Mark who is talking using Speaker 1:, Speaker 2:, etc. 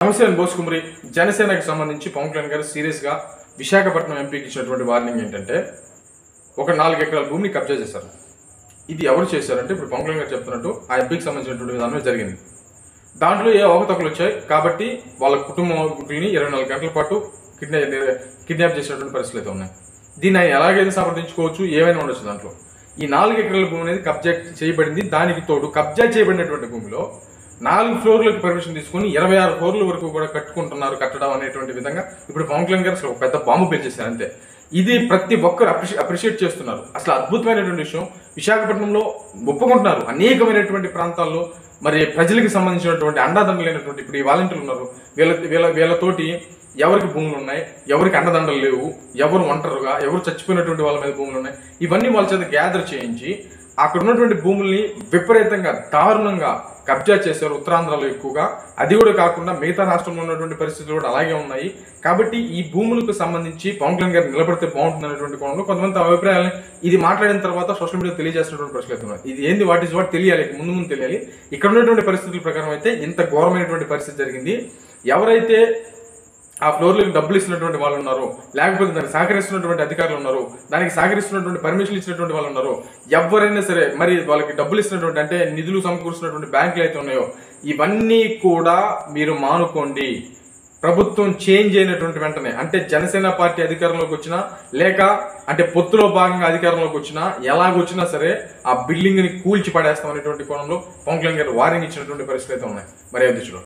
Speaker 1: నమస్తే బోస్ కుమరి జనసేనకు సంబంధించి పవన్ కళ్యాణ్ గారు సీరియస్ గా విశాఖపట్నం ఎంపీకి ఇచ్చినటువంటి వార్నింగ్ ఏంటంటే ఒక నాలుగు ఎకరాల భూమిని కబ్జా చేశారు ఇది ఎవరు చేశారంటే ఇప్పుడు పవన్ కళ్యాణ్ గారు చెప్తున్నట్టు ఆ ఎంపీకి సంబంధించినటువంటి విధానమే జరిగింది దాంట్లో ఏ అవకతవకలు వచ్చాయి కాబట్టి వాళ్ళ కుటుంబాన్ని ఇరవై నాలుగు గంటల పాటు కిడ్నాప్ కిడ్నాప్ చేసినటువంటి పరిస్థితులు అయితే ఉన్నాయి దీన్ని ఆయన ఎలాగైతే సమర్థించుకోవచ్చు ఏమైనా ఉండొచ్చు దాంట్లో ఈ నాలుగు ఎకరాల భూమి అనేది కబ్జా చేయబడింది దానికి తోడు కబ్జా చేయబడినటువంటి భూమిలో నాలుగు ఫ్లోర్లకు పర్మిషన్ తీసుకుని ఇరవై ఆరు ఫ్లోర్ల వరకు కూడా కట్టుకుంటున్నారు కట్టడం అనేటువంటి విధంగా ఇప్పుడు పవన్ కళ్యాణ్ గారు అసలు ఒక పెద్ద బాంబు పెంచేశారు అంతే ఇది ప్రతి ఒక్కరు అప్రిషి అప్రిషియేట్ చేస్తున్నారు అసలు అద్భుతమైనటువంటి విషయం విశాఖపట్నంలో ఒప్పుకుంటున్నారు అనేకమైనటువంటి ప్రాంతాల్లో మరి ప్రజలకు సంబంధించినటువంటి అండదండలు లేనటువంటి ఇప్పుడు ఈ వాలంటీర్లు ఉన్నారు వీళ్ళ వీళ్ళ వీళ్ళతోటి ఎవరికి భూములు ఉన్నాయి ఎవరికి అండదండలు లేవు ఎవరు ఒంటరుగా ఎవరు చచ్చిపోయినటువంటి వాళ్ళ మీద భూములు ఉన్నాయి ఇవన్నీ వాళ్ళ చేత గ్యాదర్ చేయించి అక్కడ ఉన్నటువంటి భూముల్ని విపరీతంగా దారుణంగా కబ్జా చేశారు ఉత్తరాంధ్రలో ఎక్కువగా అది కూడా కాకుండా మిగతా రాష్ట్రంలో ఉన్నటువంటి పరిస్థితులు కూడా అలాగే ఉన్నాయి కాబట్టి ఈ భూములకు సంబంధించి పవన్ కళ్యాణ్ గారు నిలబడితే బాగుంటుంది అనేటువంటి కోణంలో కొంతమంది తమ అభిప్రాయాలని ఇది మాట్లాడిన తర్వాత సోషల్ మీడియా తెలియజేసినటువంటి ప్రశ్నలు అయితే ఉన్నాయి ఇది ఏంది వాట్ ఇస్ వాట్ తెలియాలి ముందు ముందు తెలియాలి ఇక్కడ ఉన్నటువంటి పరిస్థితుల ప్రకారం అయితే ఇంత ఘోరమైనటువంటి పరిస్థితి జరిగింది ఎవరైతే ఆ ఫ్లోర్లకు డబ్బులు ఇస్తున్నటువంటి వాళ్ళు ఉన్నారు లేకపోతే దానికి సహకరిస్తున్నటువంటి అధికారులు ఉన్నారు దానికి సహకరిస్తున్నటువంటి పర్మిషన్లు ఇచ్చినటువంటి వాళ్ళు ఉన్నారు ఎవరైనా సరే మరి వాళ్ళకి డబ్బులు ఇస్తున్నటువంటి అంటే నిధులు సమకూరుస్తున్నటువంటి బ్యాంకులు అయితే ఉన్నాయో ఇవన్నీ కూడా మీరు మానుకోండి ప్రభుత్వం చేంజ్ అయినటువంటి వెంటనే అంటే జనసేన పార్టీ అధికారంలోకి వచ్చినా లేక అంటే పొత్తులో భాగంగా అధికారంలోకి వచ్చినా ఎలాగొచ్చినా సరే ఆ బిల్డింగ్ ని కూల్చి పడేస్తాం అనేటువంటి కోణంలో పవన్ కళ్యాణ్ గారు వార్నింగ్ ఇచ్చినటువంటి పరిస్థితులు అయితే ఉన్నాయి మరి అధ్యక్షుడు